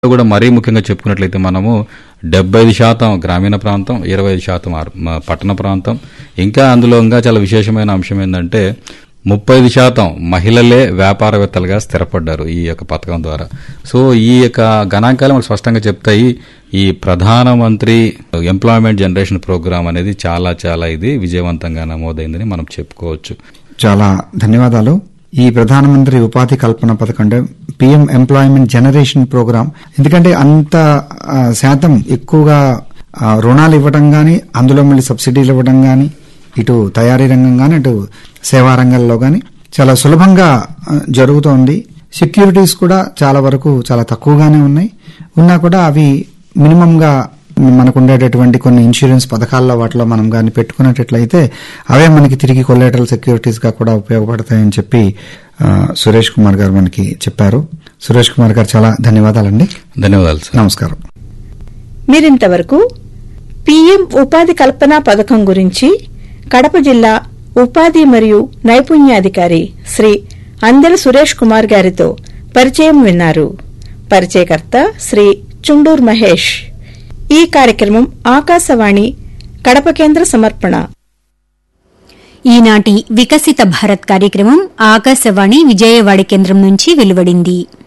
కూడా మరీ ముఖ్యంగా చెప్పుకున్నట్లయితే మనము డెబ్బై ఐదు శాతం గ్రామీణ ప్రాంతం ఇరవై ఐదు శాతం అర్- మ- పట్టణ ప్రాంతం ఇంకా అందులో ఇంకా చాలా విశేషమైన అంశం ఏంటంటే ముప్పై ఐదు శాతం మహిళలే వ్యాపారవేత్తలుగా స్థిరపడ్డారు ఈ యొక్క పథకం ద్వారా సో ఈ యొక్క గణాంకాలు మనకు స్పష్టంగా చెప్తాయి ఈ ప్రధానమంత్రి ఎంప్లాయ్మెంట్ జనరేషన్ ప్రోగ్రామ్ అనేది చాలా చాలా ఇది విజయవంతంగా నమోదైందని మనం చెప్పుకోవచ్చు చాలా ధన్యవాదాలు ఈ ప్రధానమంత్రి ఉపాధి కల్పన పథకం అంటే పిఎం ఎంప్లాయ్మెంట్ జనరేషన్ ప్రోగ్రామ్ ఎందుకంటే అంత ఆ, శాతం ఎక్కువగా ఆ, రుణాలు ఇవ్వడం గాని అందులో మళ్ళీ సబ్సిడీలు ఇవ్వడం గాని ఇటు తయారీ రంగం గాని అటు సేవా రంగంలో గాని చాలా సులభంగా ఆ, జరుగుతోంది సెక్యూరిటీస్ కూడా చాలా వరకు చాలా తక్కువగానే ఉన్నాయి ఉన్నా కూడా అవి మినిమం గా మనకు ఉండేటటువంటి కొన్ని ఇన్సూరెన్స్ పథకాల్లో వాటిలో మనం కానీ పెట్టుకునేటట్లయితే అవే మనకి తిరిగి కొల్లేటరల్ సెక్యూరిటీస్ గా కూడా ఉపయోగపడతాయని చెప్పి ఆ, సురేష్ కుమార్ గారు మనకి చెప్పారు సురేష్ కుమార్ గారు చాలా ధన్యవాదాలండి ధన్యవాదాలు సార్ నమస్కారం మీరింతవరకు పీఎం ఉపాధి కల్పన పథకం గురించి కడప జిల్లా ఉపాధి మరియు నైపుణ్యాధికారి శ్రీ అందెల సురేష్ కుమార్ గారితో పరిచయం విన్నారు పరిచయకర్త శ్రీ చుండూర్ మహేష్ ఈ కార్యక్రమం ఆకాశవాణి కడప కేంద్ర సమర్పణ ఈనాటి వికసిత భారత్ కార్యక్రమం ఆకాశవాణి విజయవాడ కేంద్రం నుంచి వెలువడింది